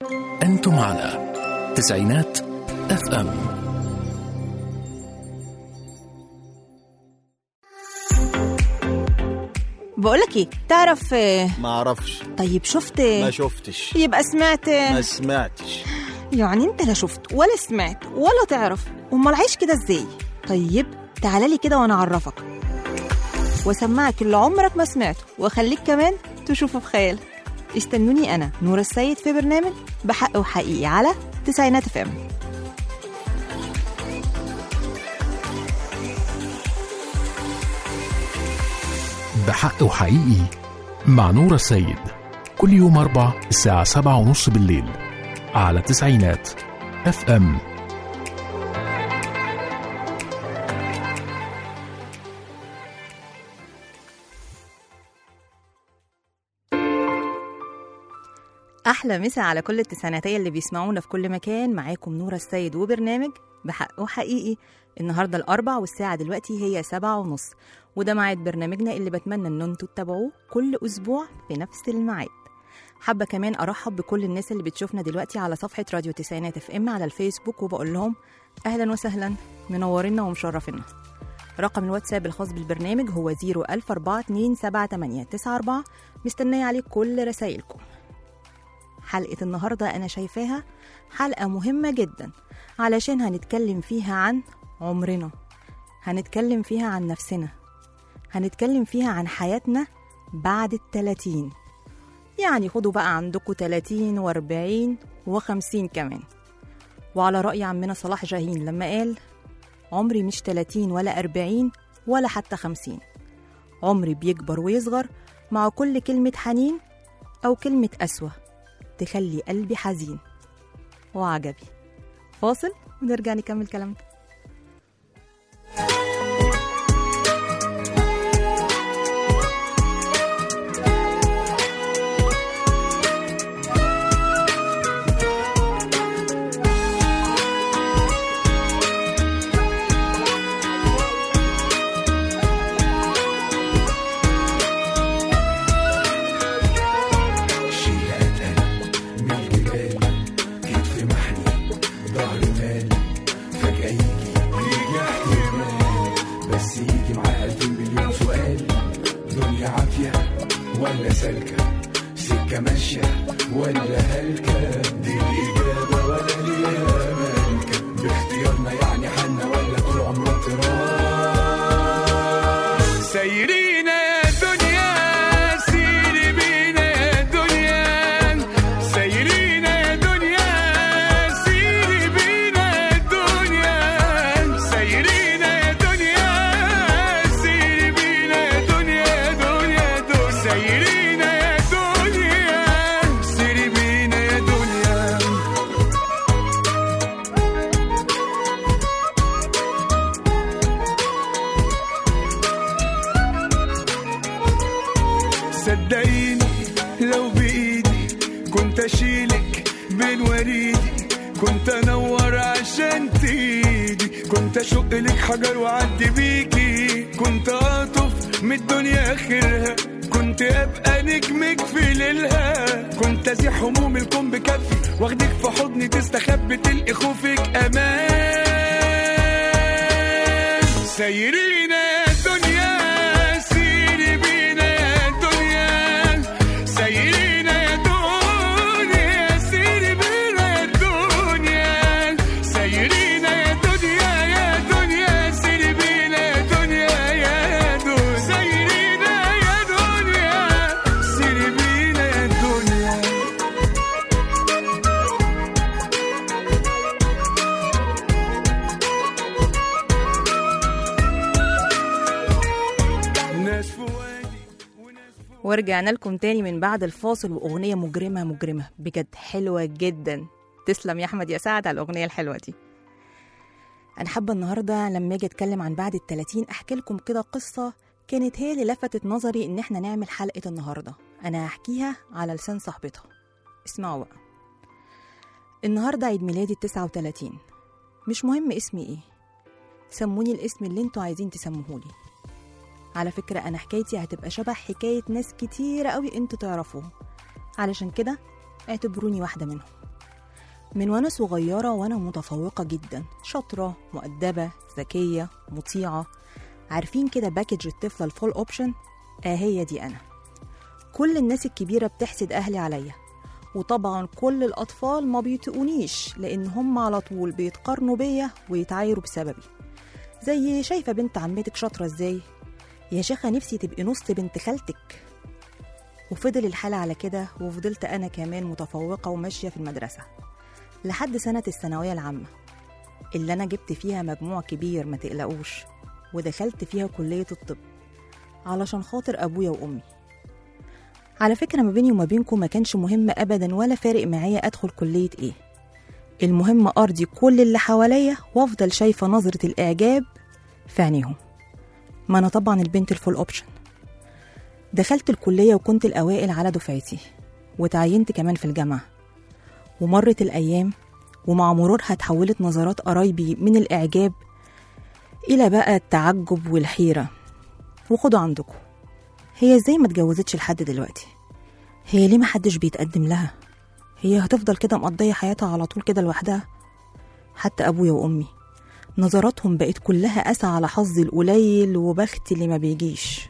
أنتم على تسعينات اف ام بقولك ايه تعرف آه، ما اعرفش طيب شفت ما شفتش يبقى سمعت ما سمعتش يعني انت لا شفت ولا سمعت ولا تعرف امال عايش كده ازاي طيب تعالى لي كده وانا اعرفك واسمعك اللي عمرك ما سمعته واخليك كمان تشوفه في خيالك استنوني انا نور السيد في برنامج بحق وحقيقي على تسعينات اف ام بحق وحقيقي مع نور السيد كل يوم أربع الساعة سبعة ونص بالليل على تسعينات اف ام احلى مسا على كل التسعيناتيه اللي بيسمعونا في كل مكان معاكم نورة السيد وبرنامج بحق وحقيقي النهارده الاربع والساعه دلوقتي هي سبعة ونص وده ميعاد برنامجنا اللي بتمنى ان انتوا تتابعوه كل اسبوع في نفس الميعاد حابه كمان ارحب بكل الناس اللي بتشوفنا دلوقتي على صفحه راديو تسعينات اف ام على الفيسبوك وبقول لهم اهلا وسهلا منورينا ومشرفينا رقم الواتساب الخاص بالبرنامج هو 010427894 مستنيه عليك كل رسايلكم حلقة النهاردة أنا شايفاها حلقة مهمة جدا علشان هنتكلم فيها عن عمرنا هنتكلم فيها عن نفسنا هنتكلم فيها عن حياتنا بعد التلاتين يعني خدوا بقى عندكم تلاتين واربعين وخمسين كمان وعلى رأي عمنا صلاح جاهين لما قال عمري مش تلاتين ولا أربعين ولا حتى خمسين عمري بيكبر ويصغر مع كل كلمة حنين أو كلمة أسوأ تخلي قلبي حزين وعجبي فاصل ونرجع نكمل كلامنا شيل أتقل من الجبال كتف محني ظهر مال فجأة يجي يجي احتمال بس يجي معاه ألفين مليون سؤال دنيا عافية ولا سالكة سكة ماشية ولا هلكة دي الإجابة ولا ليها مالكة باختيارنا يعني حنا ولا طول عمرنا تراب سايرين يا دنيا سيري بينا يا دنيا سايرين يا دنيا سيري بينا يا دنيا سايرين يا دنيا سيري بينا يا دنيا يا دنيا دنيا سايرين يا دنيا سيري بينا يا دنيا صدقيني لو بايدي كنت اشيلك بين وريدي كنت انور عشان تيدي كنت اشق لك حجر واعدي بيكي كنت اطف من الدنيا اخرها كنت ابقى نجمك في ليلها كنت ازيح هموم الكون بكفي واخدك في حضني تستخبي تلقي خوفك امان سايرين يا دنيا سيري بينا يا دنيا سايرين يا دنيا سيري بينا يا دنيا سايرين يا دنيا يا دنيا سيري بينا يا دنيا يا دنيا سايرين يا دنيا سيري بينا يا دنيا ناس في وادي وناس في ورجعنا لكم تاني من بعد الفاصل وأغنية مجرمة مجرمة بجد حلوة جدا تسلم يا أحمد يا سعد على الأغنية الحلوة دي أنا حابة النهاردة لما أجي أتكلم عن بعد التلاتين أحكي لكم كده قصة كانت هي اللي لفتت نظري إن إحنا نعمل حلقة النهاردة أنا هحكيها على لسان صاحبتها اسمعوا بقى النهاردة عيد ميلادي التسعة وتلاتين مش مهم اسمي إيه سموني الاسم اللي انتوا عايزين تسموهولي على فكرة أنا حكايتي هتبقى شبه حكاية ناس كتيرة قوي انتوا تعرفوهم علشان كده اعتبروني واحدة منهم من وانا صغيرة وانا متفوقة جدا شاطرة مؤدبة ذكية مطيعة عارفين كده باكج الطفلة الفول اوبشن اه هي دي انا كل الناس الكبيرة بتحسد اهلي عليا وطبعا كل الاطفال ما بيطيقونيش لان هم على طول بيتقارنوا بيا ويتعايروا بسببي زي شايفة بنت عمتك شاطرة ازاي يا شيخة نفسي تبقي نص بنت خالتك وفضل الحال على كده وفضلت أنا كمان متفوقة وماشية في المدرسة لحد سنة الثانوية العامة اللي أنا جبت فيها مجموع كبير ما تقلقوش ودخلت فيها كلية الطب علشان خاطر أبويا وأمي على فكرة ما بيني وما بينكم ما كانش مهم أبدا ولا فارق معايا أدخل كلية إيه المهم أرضي كل اللي حواليا وأفضل شايفة نظرة الإعجاب في عينيهم ما أنا طبعا البنت الفول أوبشن دخلت الكلية وكنت الأوائل على دفعتي وتعينت كمان في الجامعة ومرت الأيام ومع مرورها اتحولت نظرات قرايبي من الإعجاب إلى بقى التعجب والحيرة وخدوا عندكم هي ازاي ما اتجوزتش لحد دلوقتي هي ليه محدش بيتقدم لها هي هتفضل كده مقضية حياتها على طول كده لوحدها حتى أبويا وأمي نظراتهم بقت كلها أسى على حظي القليل وبختي اللي ما بيجيش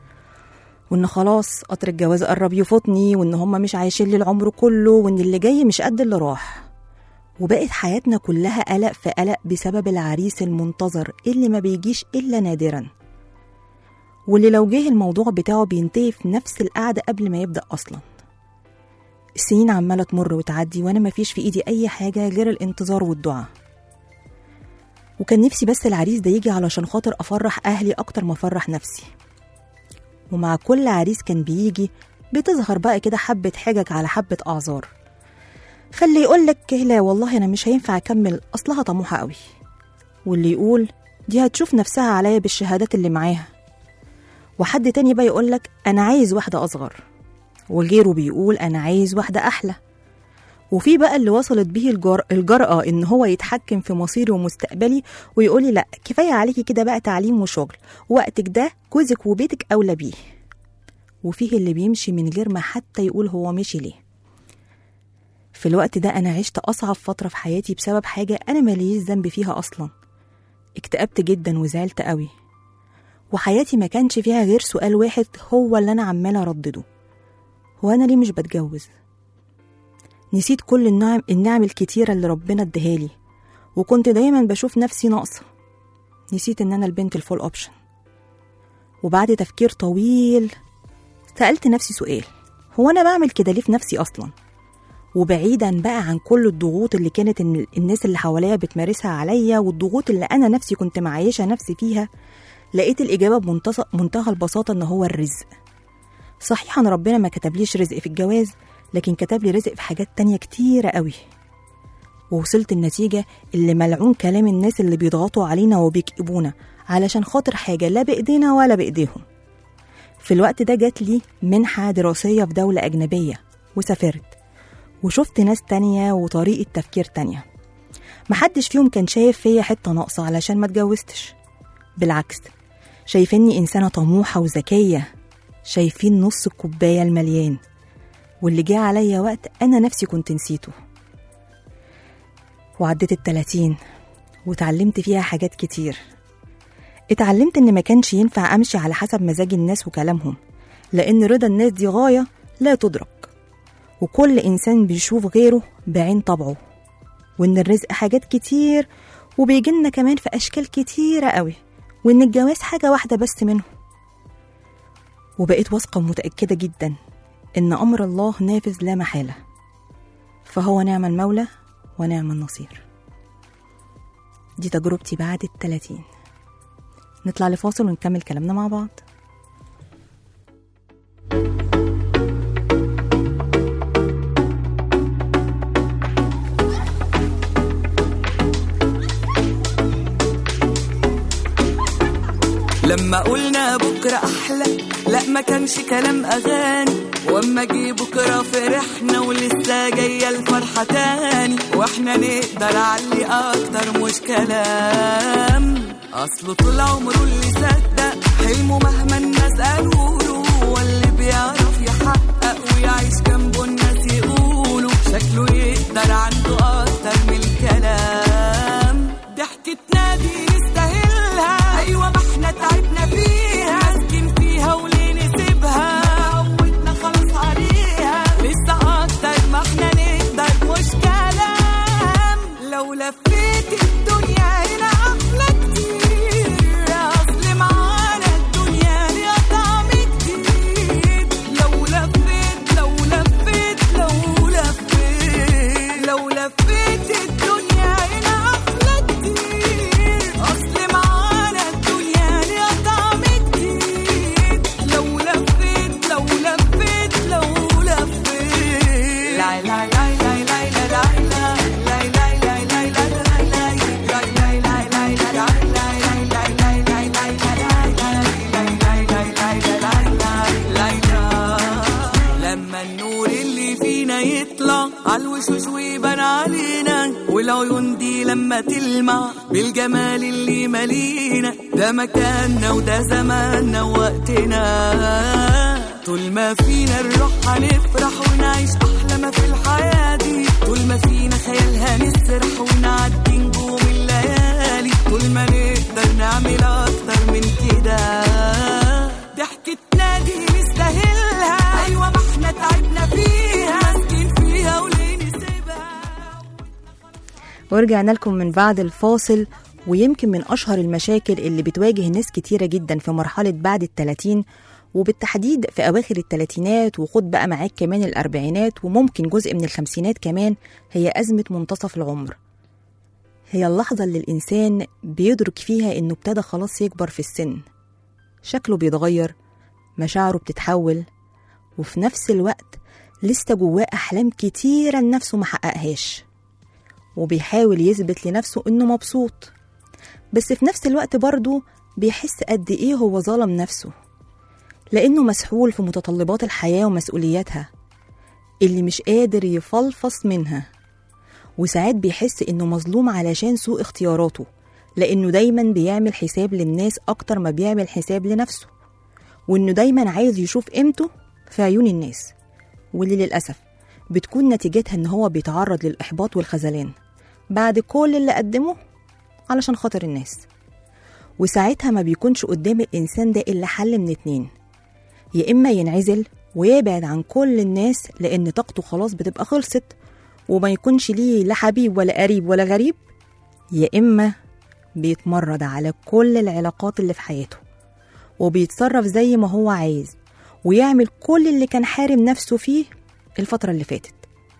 وإن خلاص قطر الجواز قرب يفوتني وإن هما مش عايشين لي العمر كله وإن اللي جاي مش قد اللي راح وبقت حياتنا كلها قلق في قلق بسبب العريس المنتظر اللي ما بيجيش إلا نادرا واللي لو جه الموضوع بتاعه بينتهي في نفس القعدة قبل ما يبدأ أصلا السنين عمالة تمر وتعدي وأنا مفيش في إيدي أي حاجة غير الانتظار والدعاء وكان نفسي بس العريس ده يجي علشان خاطر أفرح أهلي أكتر ما أفرح نفسي ومع كل عريس كان بيجي بتظهر بقى كده حبة حجج على حبة أعذار فاللي يقولك لا والله أنا مش هينفع أكمل أصلها طموحة قوي واللي يقول دي هتشوف نفسها عليا بالشهادات اللي معاها وحد تاني بقى يقولك أنا عايز واحدة أصغر وغيره بيقول أنا عايز واحدة أحلى وفي بقى اللي وصلت به الجر... الجرأة إن هو يتحكم في مصيري ومستقبلي ويقولي لأ كفاية عليكي كده بقى تعليم وشغل وقتك ده جوزك وبيتك أولى بيه وفيه اللي بيمشي من غير ما حتى يقول هو مشي ليه في الوقت ده أنا عشت أصعب فترة في حياتي بسبب حاجة أنا ماليش ذنب فيها أصلا اكتئبت جدا وزعلت قوي وحياتي ما كانش فيها غير سؤال واحد هو اللي أنا عمالة أردده هو أنا ليه مش بتجوز؟ نسيت كل النعم النعم الكتيرة اللي ربنا ادهالي وكنت دايما بشوف نفسي ناقصة نسيت إن أنا البنت الفول أوبشن وبعد تفكير طويل سألت نفسي سؤال هو أنا بعمل كده ليه في نفسي أصلا؟ وبعيدا بقى عن كل الضغوط اللي كانت إن الناس اللي حواليا بتمارسها عليا والضغوط اللي أنا نفسي كنت معيشة نفسي فيها لقيت الإجابة بمنتص- منتهى البساطة إن هو الرزق صحيح أن ربنا ما كتبليش رزق في الجواز لكن كتب لي رزق في حاجات تانية كتيرة قوي ووصلت النتيجة اللي ملعون كلام الناس اللي بيضغطوا علينا وبيكئبونا علشان خاطر حاجة لا بإيدينا ولا بإيديهم في الوقت ده جات لي منحة دراسية في دولة أجنبية وسافرت وشفت ناس تانية وطريقة تفكير تانية محدش فيهم كان شايف فيا حتة ناقصة علشان ما اتجوزتش بالعكس شايفيني إنسانة طموحة وذكية شايفين نص الكوباية المليان واللي جه عليا وقت أنا نفسي كنت نسيته وعديت التلاتين وتعلمت فيها حاجات كتير اتعلمت إن ما كانش ينفع أمشي على حسب مزاج الناس وكلامهم لأن رضا الناس دي غاية لا تدرك وكل إنسان بيشوف غيره بعين طبعه وإن الرزق حاجات كتير وبيجيلنا كمان في أشكال كتيرة قوي وإن الجواز حاجة واحدة بس منهم وبقيت واثقة ومتأكدة جدا إن أمر الله نافذ لا محالة فهو نعم المولى ونعم النصير دي تجربتي بعد التلاتين نطلع لفاصل ونكمل كلامنا مع بعض لما قلنا بكرة أحلى لا ما كانش كلام أغاني واما جه بكرة فرحنا ولسه جاية الفرحة تاني واحنا نقدر علي أكتر مش كلام أصله طول عمره اللي صدق حلمه مهما الناس قالوا له واللي بيعرف يحقق ويعيش جنبه الناس يقولوا شكله يقدر عنده أكتر النور اللي فينا يطلع عالوشوش ويبان علينا والعيون دي لما تلمع بالجمال اللي مالينا ده مكاننا وده زماننا ووقتنا طول ما فينا الروح هنفرح ونعيش أحلى ما في الحياة دي طول ما فينا خيال هنسرح ونعدي نجوم الليالي طول ما نقدر نعمل أكتر من كده ضحكتنا دي نستاهلها أيوة ما احنا تعبنا فيها ماسكين فيها وليه نسيبها ورجعنا لكم من بعد الفاصل ويمكن من أشهر المشاكل اللي بتواجه ناس كتيرة جدا في مرحلة بعد التلاتين وبالتحديد في أواخر التلاتينات وخد بقى معاك كمان الأربعينات وممكن جزء من الخمسينات كمان هي أزمة منتصف العمر هي اللحظة اللي الإنسان بيدرك فيها إنه ابتدى خلاص يكبر في السن شكله بيتغير مشاعره بتتحول وفي نفس الوقت لسه جواه أحلام كتيرة لنفسه محققهاش وبيحاول يثبت لنفسه إنه مبسوط بس في نفس الوقت برضه بيحس قد إيه هو ظلم نفسه لأنه مسحول في متطلبات الحياة ومسؤولياتها اللي مش قادر يفلفص منها وساعات بيحس إنه مظلوم علشان سوء اختياراته لأنه دايما بيعمل حساب للناس أكتر ما بيعمل حساب لنفسه وإنه دايما عايز يشوف قيمته في عيون الناس واللي للأسف بتكون نتيجتها إن هو بيتعرض للإحباط والخذلان بعد كل اللي قدمه علشان خاطر الناس وساعتها ما بيكونش قدام الإنسان ده إلا حل من اتنين يا إما ينعزل ويبعد عن كل الناس لأن طاقته خلاص بتبقى خلصت وما يكونش ليه لا حبيب ولا قريب ولا غريب يا إما بيتمرد على كل العلاقات اللي في حياته وبيتصرف زي ما هو عايز ويعمل كل اللي كان حارم نفسه فيه الفترة اللي فاتت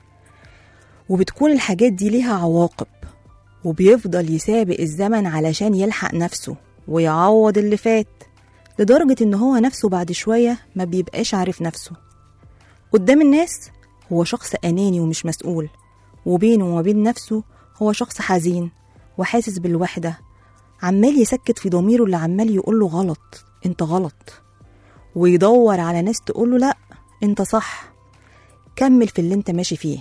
وبتكون الحاجات دي ليها عواقب وبيفضل يسابق الزمن علشان يلحق نفسه ويعوض اللي فات لدرجة إن هو نفسه بعد شوية ما بيبقاش عارف نفسه قدام الناس هو شخص أناني ومش مسؤول وبينه وما بين نفسه هو شخص حزين وحاسس بالوحدة عمال يسكت في ضميره اللي عمال يقوله غلط انت غلط ويدور على ناس تقوله لأ انت صح كمل في اللي انت ماشي فيه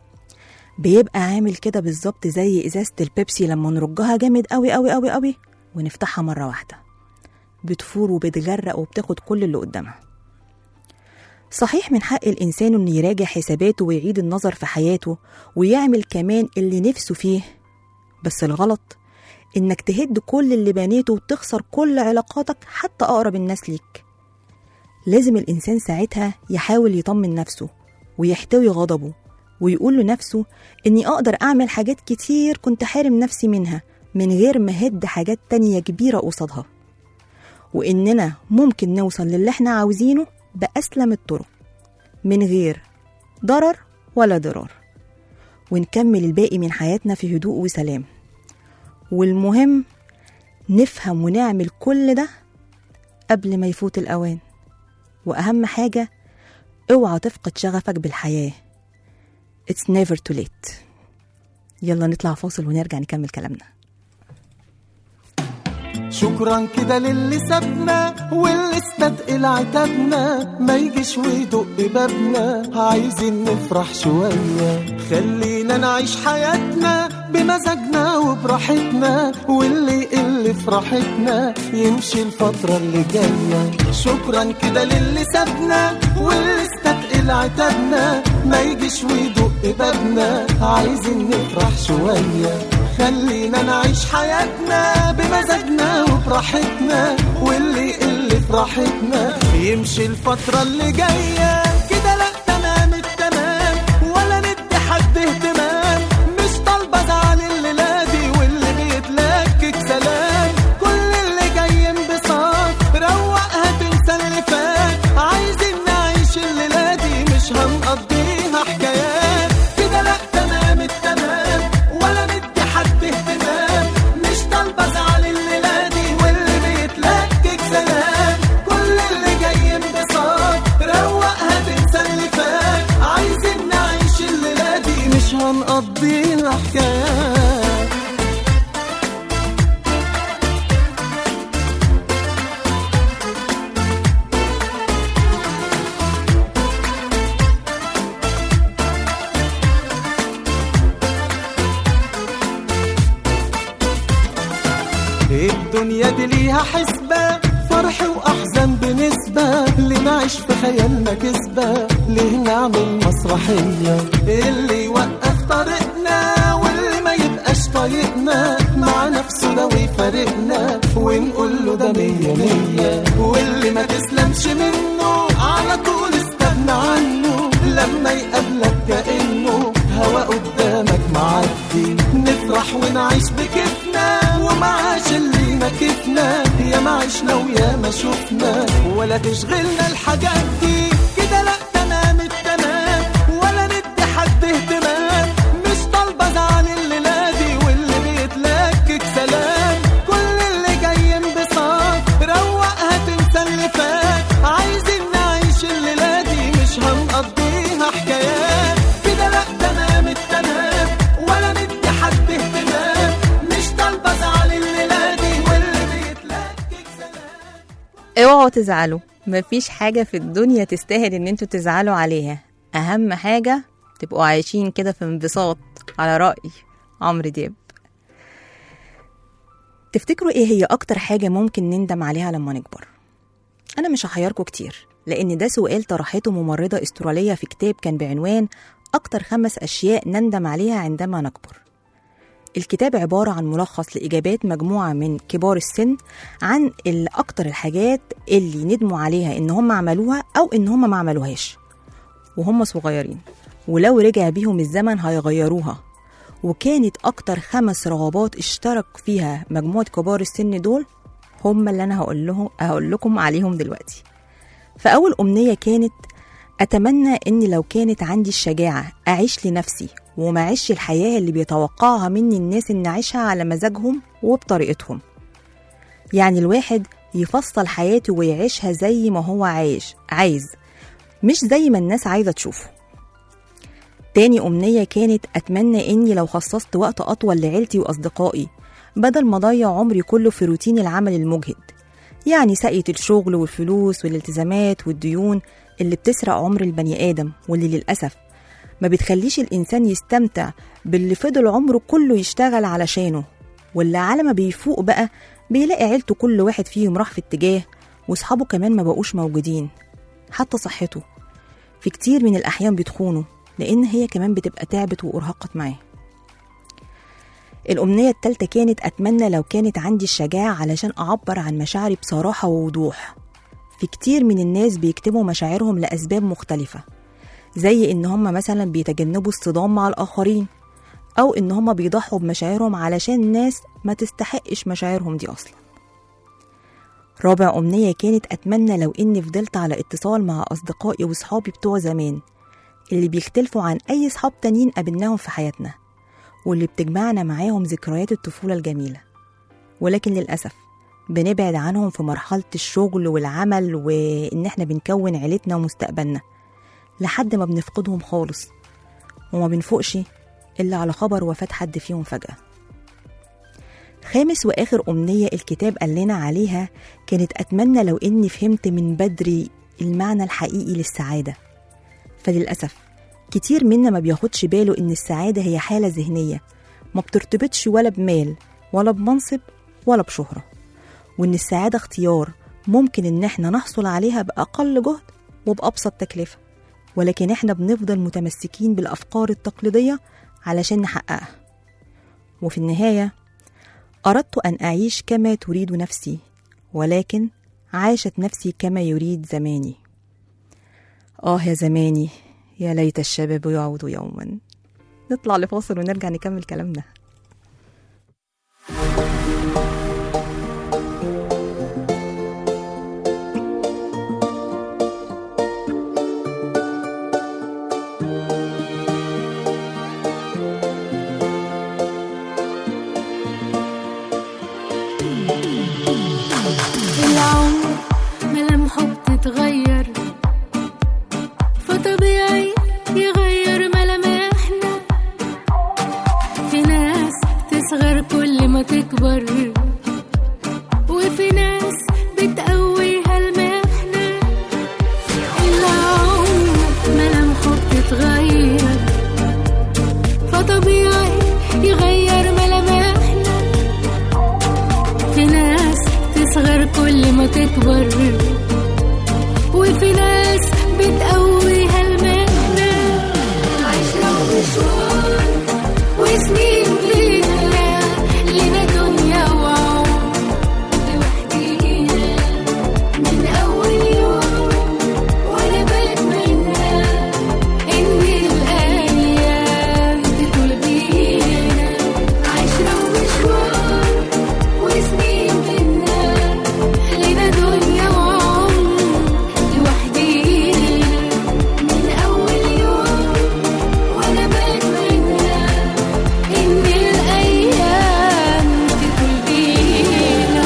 بيبقى عامل كده بالظبط زي ازازة البيبسي لما نرجها جامد قوي قوي قوي قوي ونفتحها مرة واحدة بتفور وبتغرق وبتاخد كل اللي قدامها صحيح من حق الإنسان إنه يراجع حساباته ويعيد النظر في حياته ويعمل كمان اللي نفسه فيه بس الغلط إنك تهد كل اللي بنيته وتخسر كل علاقاتك حتى أقرب الناس ليك لازم الإنسان ساعتها يحاول يطمن نفسه ويحتوي غضبه ويقول لنفسه إني أقدر أعمل حاجات كتير كنت حارم نفسي منها من غير ما هد حاجات تانية كبيرة قصادها وإننا ممكن نوصل للي احنا عاوزينه بأسلم الطرق من غير ضرر ولا ضرار ونكمل الباقي من حياتنا في هدوء وسلام والمهم نفهم ونعمل كل ده قبل ما يفوت الأوان وأهم حاجة اوعى تفقد شغفك بالحياة It's never too late يلا نطلع فاصل ونرجع نكمل كلامنا شكرا كده للي سابنا واللي استثقل عتابنا ما يجيش ويدق بابنا عايزين نفرح شوية خلينا نعيش حياتنا بمزاجنا وبراحتنا واللي يقل في راحتنا يمشي الفترة اللي جاية شكرا كده للي سابنا واللي استثقل عتابنا ما يجيش ويدق بابنا عايزين نفرح شوية خلينا نعيش حياتنا بمزاجنا وبراحتنا واللي يقل في راحتنا يمشي الفترة اللي جاية كده لا تمام التمام ولا ندي حد اهتمام مش طالبة زعل الليلة دي واللي بيتلكك سلام كل اللي جاي انبساط روقها تنسى اللي فات عايزين نعيش الليلة دي مش هنقضيها حكايات كده لا تمام التمام ولا ندي حد اهتمام مش طالبة زعل الليلة دي واللي بيتلكك سلام كل اللي جاي انبساط روقها تنسى اللي فات عايزين نعيش الليلة دي مش هنقضيها حكايات الدنيا دي ليها حسبة فرح وأحزان بنسبة لنعيش في خيالنا كسبة ليه نعمل مسرحية اللي يوقف طريقنا واللي ما يبقاش طايقنا مع نفسه ده ويفارقنا ونقول له ده مية مية واللي ما تسلمش منه على طول استغنى عنه لما يقابلك كأنه هوا قدامك معدي نفرح ونعيش بكيفنا ومعاش اللي ما كيفنا يا ما عشنا ويا ما شفنا ولا تشغلنا الحاجات دي كده لا تمام التمام ولا ندي حد اهتمام مش طالبه زعل الليله دي واللي بيتلكك سلام كل اللي جاي انبساط روقها تنسى اللي فات عايزين نعيش الليله دي مش هنقضيها حكايات كده لا تمام التمام ولا ندي حد اهتمام مش طالبه زعل الليله دي واللي بيتلكك سلام اوعوا تزعلوا مفيش حاجة في الدنيا تستاهل ان انتوا تزعلوا عليها اهم حاجة تبقوا عايشين كده في انبساط على رأي عمرو دياب تفتكروا ايه هي اكتر حاجة ممكن نندم عليها لما نكبر انا مش هحيركوا كتير لان ده سؤال طرحته ممرضة استرالية في كتاب كان بعنوان اكتر خمس اشياء نندم عليها عندما نكبر الكتاب عبارة عن ملخص لإجابات مجموعة من كبار السن عن ال- أكتر الحاجات اللي ندموا عليها إن هم عملوها أو إن هم ما عملوهاش وهم صغيرين ولو رجع بيهم الزمن هيغيروها وكانت أكتر خمس رغبات اشترك فيها مجموعة كبار السن دول هم اللي أنا هقول, لهم هقول لكم عليهم دلوقتي فأول أمنية كانت أتمنى إني لو كانت عندي الشجاعة أعيش لنفسي وما أعيش الحياة اللي بيتوقعها مني الناس إن أعيشها على مزاجهم وبطريقتهم يعني الواحد يفصل حياته ويعيشها زي ما هو عايش عايز مش زي ما الناس عايزة تشوفه تاني أمنية كانت أتمنى إني لو خصصت وقت أطول لعيلتي وأصدقائي بدل ما أضيع عمري كله في روتين العمل المجهد يعني سقية الشغل والفلوس والالتزامات والديون اللي بتسرق عمر البني آدم واللي للأسف ما بتخليش الإنسان يستمتع باللي فضل عمره كله يشتغل علشانه واللي على ما بيفوق بقى بيلاقي عيلته كل واحد فيهم راح في اتجاه وصحابه كمان ما بقوش موجودين حتى صحته في كتير من الأحيان بتخونه لأن هي كمان بتبقى تعبت وأرهقت معاه الأمنية التالتة كانت أتمنى لو كانت عندي الشجاعة علشان أعبر عن مشاعري بصراحة ووضوح في كتير من الناس بيكتبوا مشاعرهم لأسباب مختلفة زي إن هم مثلا بيتجنبوا الصدام مع الآخرين أو إن هم بيضحوا بمشاعرهم علشان الناس ما تستحقش مشاعرهم دي أصلا رابع أمنية كانت أتمنى لو إني فضلت على اتصال مع أصدقائي وصحابي بتوع زمان اللي بيختلفوا عن أي صحاب تانيين قابلناهم في حياتنا واللي بتجمعنا معاهم ذكريات الطفولة الجميلة ولكن للأسف بنبعد عنهم في مرحلة الشغل والعمل وإن إحنا بنكون عيلتنا ومستقبلنا لحد ما بنفقدهم خالص وما بنفوقش إلا على خبر وفاة حد فيهم فجأة خامس وآخر أمنية الكتاب قال لنا عليها كانت أتمنى لو إني فهمت من بدري المعنى الحقيقي للسعادة فللأسف كتير منا ما بياخدش باله إن السعادة هي حالة ذهنية ما بترتبطش ولا بمال ولا بمنصب ولا بشهرة وإن السعادة اختيار ممكن إن إحنا نحصل عليها بأقل جهد وبأبسط تكلفة ولكن إحنا بنفضل متمسكين بالأفكار التقليدية علشان نحققها وفي النهاية أردت أن أعيش كما تريد نفسي ولكن عاشت نفسي كما يريد زماني آه يا زماني يا ليت الشباب يعود يوما نطلع لفاصل ونرجع نكمل كلامنا العمر ملامحه بتتغير فطبيعي يغير ملامحنا في ناس تكبر وفي ناس بتقويها المهنة عشرة ومشوار وسنين لينا لنا دنيا وعمر لوحدينا من أول يوم وأنا بتمنى إن الأيام تطول بينا عشرة ومشوار وسنين بينا لنا دنيا وعمر لوحدينا من أول يوم وأنا بتمنى إن الأيام تطول بينا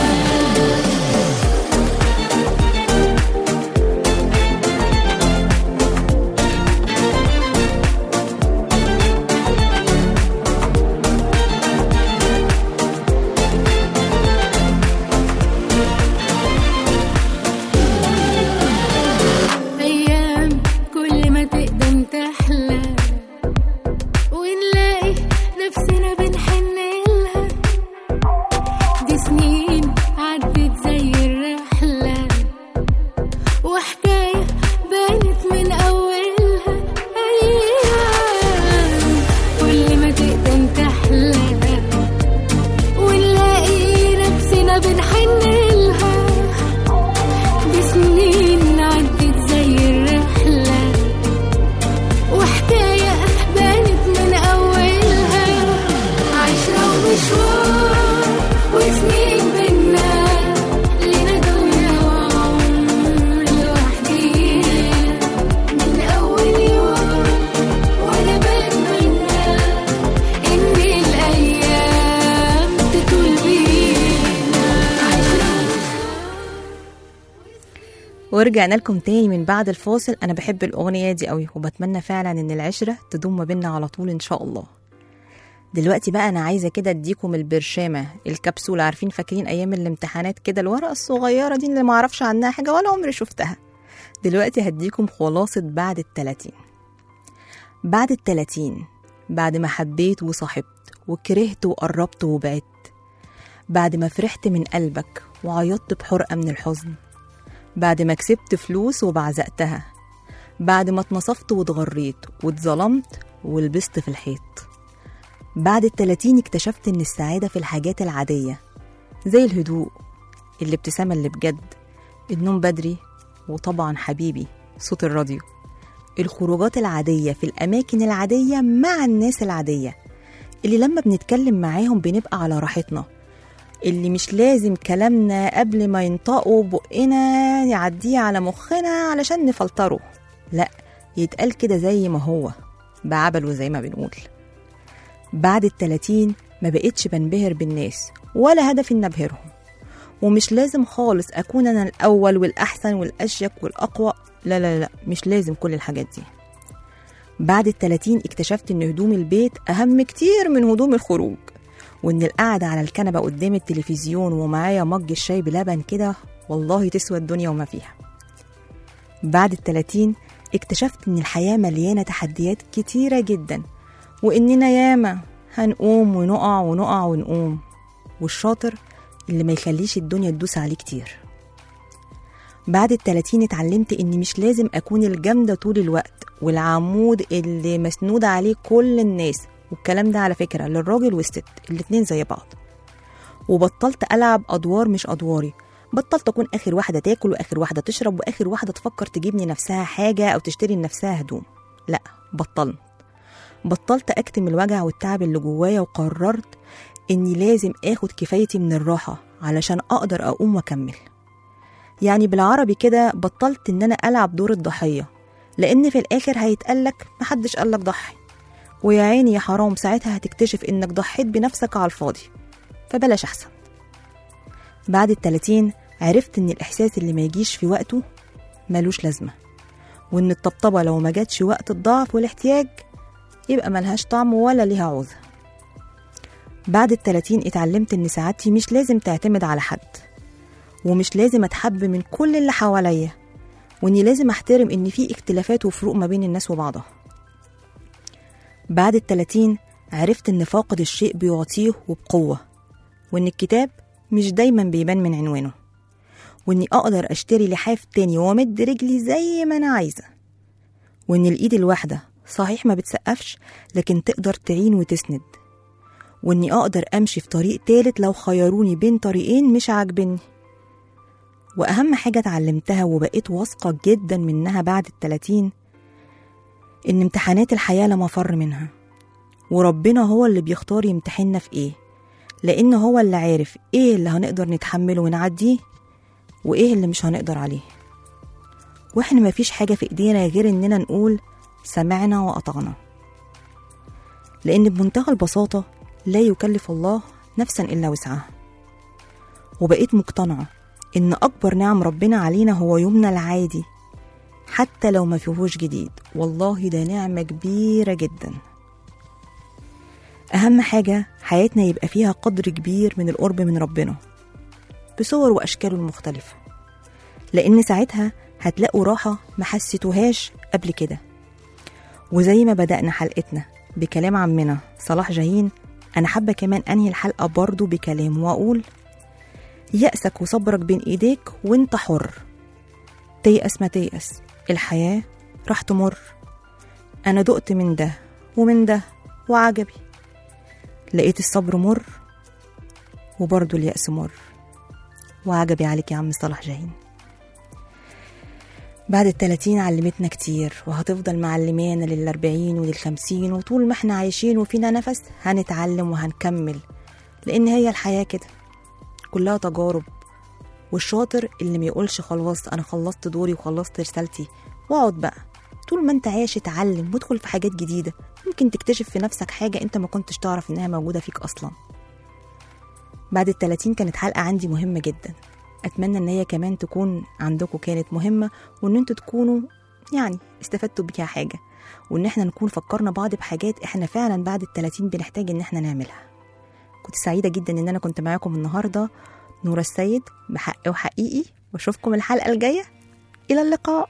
أيام كل ما تقدم تحلى ونلاقي نفسنا بنحن لها دي سنين عدت زي الرحلة وحكاية بانت من أولها أيام كل ما تقدم تحلى ونلاقي نفسنا بنحن لها دي سنين عدت زي الرحلة وحكاية بانت من أولها عشرة ومشوار وسنين بينا لنا دنيا وعمر لوحدينا من أول يوم وأنا بتمنى إن الأيام تطول بينا عشرة ورجعنا لكم تاني من بعد الفاصل انا بحب الاغنيه دي قوي وبتمنى فعلا ان العشره تدوم ما بينا على طول ان شاء الله دلوقتي بقى انا عايزه كده اديكم البرشامه الكبسوله عارفين فاكرين ايام الامتحانات كده الورقه الصغيره دي اللي ما اعرفش عنها حاجه ولا عمري شفتها دلوقتي هديكم خلاصه بعد التلاتين بعد التلاتين بعد ما حبيت وصاحبت وكرهت وقربت وبعدت بعد ما فرحت من قلبك وعيطت بحرقه من الحزن بعد ما كسبت فلوس وبعزقتها بعد ما اتنصفت واتغريت واتظلمت ولبست في الحيط بعد التلاتين اكتشفت ان السعادة في الحاجات العادية زي الهدوء الابتسامة اللي بجد النوم بدري وطبعا حبيبي صوت الراديو الخروجات العادية في الأماكن العادية مع الناس العادية اللي لما بنتكلم معاهم بنبقى على راحتنا اللي مش لازم كلامنا قبل ما ينطقوا بقنا يعديه على مخنا علشان نفلتره لا يتقال كده زي ما هو بعبله زي ما بنقول بعد التلاتين ما بقتش بنبهر بالناس ولا هدفي ان ابهرهم ومش لازم خالص اكون انا الاول والاحسن والاشيك والاقوى لا لا لا مش لازم كل الحاجات دي بعد التلاتين اكتشفت ان هدوم البيت اهم كتير من هدوم الخروج وان القعدة على الكنبة قدام التلفزيون ومعايا مج الشاي بلبن كده والله تسوى الدنيا وما فيها بعد التلاتين اكتشفت ان الحياة مليانة تحديات كتيرة جدا واننا ياما هنقوم ونقع ونقع ونقوم والشاطر اللي ما يخليش الدنيا تدوس عليه كتير بعد التلاتين اتعلمت اني مش لازم اكون الجامدة طول الوقت والعمود اللي مسنود عليه كل الناس والكلام ده على فكرة للراجل والست الاتنين زي بعض وبطلت ألعب أدوار مش أدواري بطلت أكون آخر واحدة تاكل وآخر واحدة تشرب وآخر واحدة تفكر تجيبني نفسها حاجة أو تشتري لنفسها هدوم لا بطلت بطلت أكتم الوجع والتعب اللي جوايا وقررت إني لازم آخد كفايتي من الراحة علشان أقدر أقوم وأكمل يعني بالعربي كده بطلت إن أنا ألعب دور الضحية لأن في الآخر هيتقالك محدش قالك ضحي ويا عيني يا حرام ساعتها هتكتشف إنك ضحيت بنفسك على الفاضي فبلاش أحسن بعد التلاتين عرفت إن الإحساس اللي ما يجيش في وقته ملوش لازمة وإن الطبطبة لو ما جاتش وقت الضعف والاحتياج يبقى ملهاش طعم ولا ليها عوزة بعد التلاتين اتعلمت إن سعادتي مش لازم تعتمد على حد ومش لازم أتحب من كل اللي حواليا وإني لازم أحترم إن في اختلافات وفروق ما بين الناس وبعضها بعد التلاتين عرفت إن فاقد الشيء بيعطيه وبقوة وإن الكتاب مش دايما بيبان من عنوانه وإني أقدر أشتري لحاف تاني وأمد رجلي زي ما أنا عايزة وإن الإيد الواحدة صحيح ما بتسقفش لكن تقدر تعين وتسند وإني أقدر أمشي في طريق تالت لو خيروني بين طريقين مش عاجبني وأهم حاجة اتعلمتها وبقيت واثقة جدا منها بعد التلاتين إن امتحانات الحياة لا مفر منها وربنا هو اللي بيختار يمتحننا في إيه لأن هو اللي عارف إيه اللي هنقدر نتحمله ونعديه وإيه اللي مش هنقدر عليه وإحنا مفيش حاجة في إيدينا غير إننا نقول سمعنا وأطعنا لأن بمنتهى البساطة لا يكلف الله نفسا إلا وسعها وبقيت مقتنعة إن أكبر نعم ربنا علينا هو يومنا العادي حتى لو ما فيهوش جديد والله ده نعمة كبيرة جدا أهم حاجة حياتنا يبقى فيها قدر كبير من القرب من ربنا بصور وأشكاله المختلفة لأن ساعتها هتلاقوا راحة ما حسيتوهاش قبل كده وزي ما بدأنا حلقتنا بكلام عمنا صلاح جاهين أنا حابة كمان أنهي الحلقة برضو بكلام وأقول يأسك وصبرك بين إيديك وانت حر تيأس ما تيأس الحياة راح تمر أنا دقت من ده ومن ده وعجبي لقيت الصبر مر وبرضه اليأس مر وعجبي عليك يا عم صلاح جاهين بعد التلاتين علمتنا كتير وهتفضل معلمانا للأربعين وللخمسين وطول ما احنا عايشين وفينا نفس هنتعلم وهنكمل لأن هي الحياة كده كلها تجارب والشاطر اللي ما يقولش خلاص أنا خلصت دوري وخلصت رسالتي واقعد بقى طول ما انت عايش اتعلم وادخل في حاجات جديدة ممكن تكتشف في نفسك حاجة انت ما كنتش تعرف انها موجودة فيك أصلا بعد التلاتين كانت حلقة عندي مهمة جدا أتمنى إن هي كمان تكون عندكم كانت مهمة وإن انتوا تكونوا يعني استفدتوا بيها حاجة وإن احنا نكون فكرنا بعض بحاجات احنا فعلا بعد التلاتين بنحتاج إن احنا نعملها كنت سعيدة جدا إن أنا كنت معاكم النهاردة نورة السيد بحق وحقيقي وأشوفكم الحلقة الجاية إلى اللقاء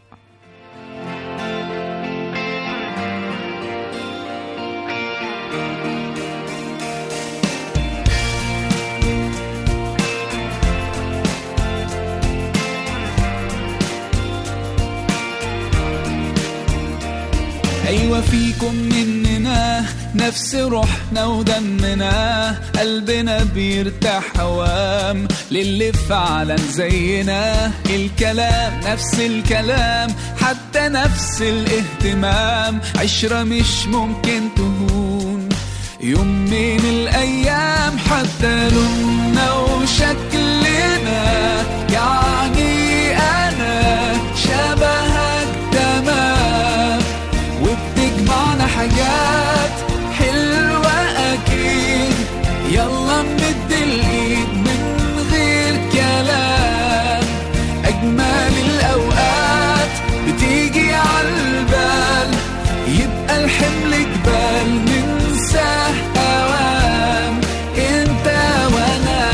أيوة فيكم مننا نفس روحنا ودمنا قلبنا بيرتاح هوام للي فعلا زينا الكلام نفس الكلام حتى نفس الاهتمام عشرة مش ممكن تهون يوم من الأيام حتى لوننا وشكلنا يعني أنا شبهك تمام وبتجمعنا حاجات حلوة أكيد يلا نمد الإيد من غير كلام أجمل الأوقات بتيجي عالبال يبقى الحمل جبال ننساه أوام انت وانا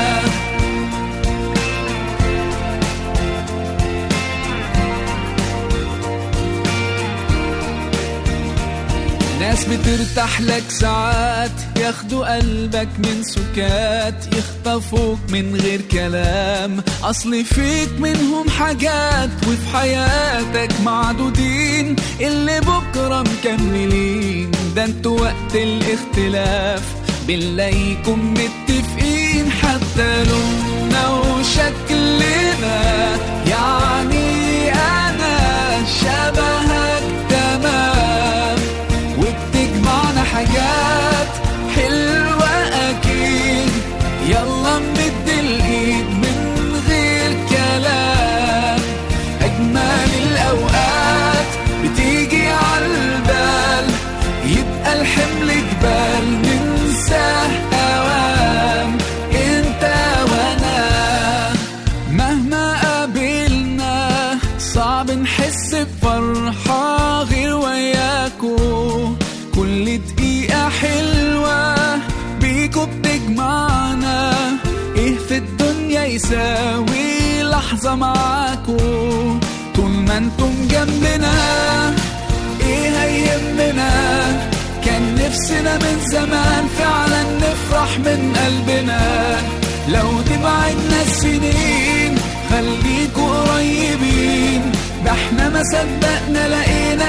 ناس بترتاح لك ساعات ياخدوا قلبك من سكات يخطفوك من غير كلام اصل فيك منهم حاجات وفي حياتك معدودين اللي بكره مكملين ده انتوا وقت الاختلاف بنلاقيكم متفقين حتى لوننا وشكلنا يعني انا شبهك تمام وبتجمعنا حاجات حلوة أكيد يلا نمد الإيد من غير كلام أجمل الأوقات بتيجي عالبال يبقى الحمل جبال ننساه أوام انت وانا مهما قابلنا صعب نحس بفرحة غير وياكو كل دقيقة حلوة بيكو بتجمعنا ايه في الدنيا يساوي لحظة معاكو طول ما انتم جنبنا ايه هيهمنا كان نفسنا من زمان فعلا نفرح من قلبنا لو تبعدنا السنين خلي منكوا قريبين ده احنا ما صدقنا لقينا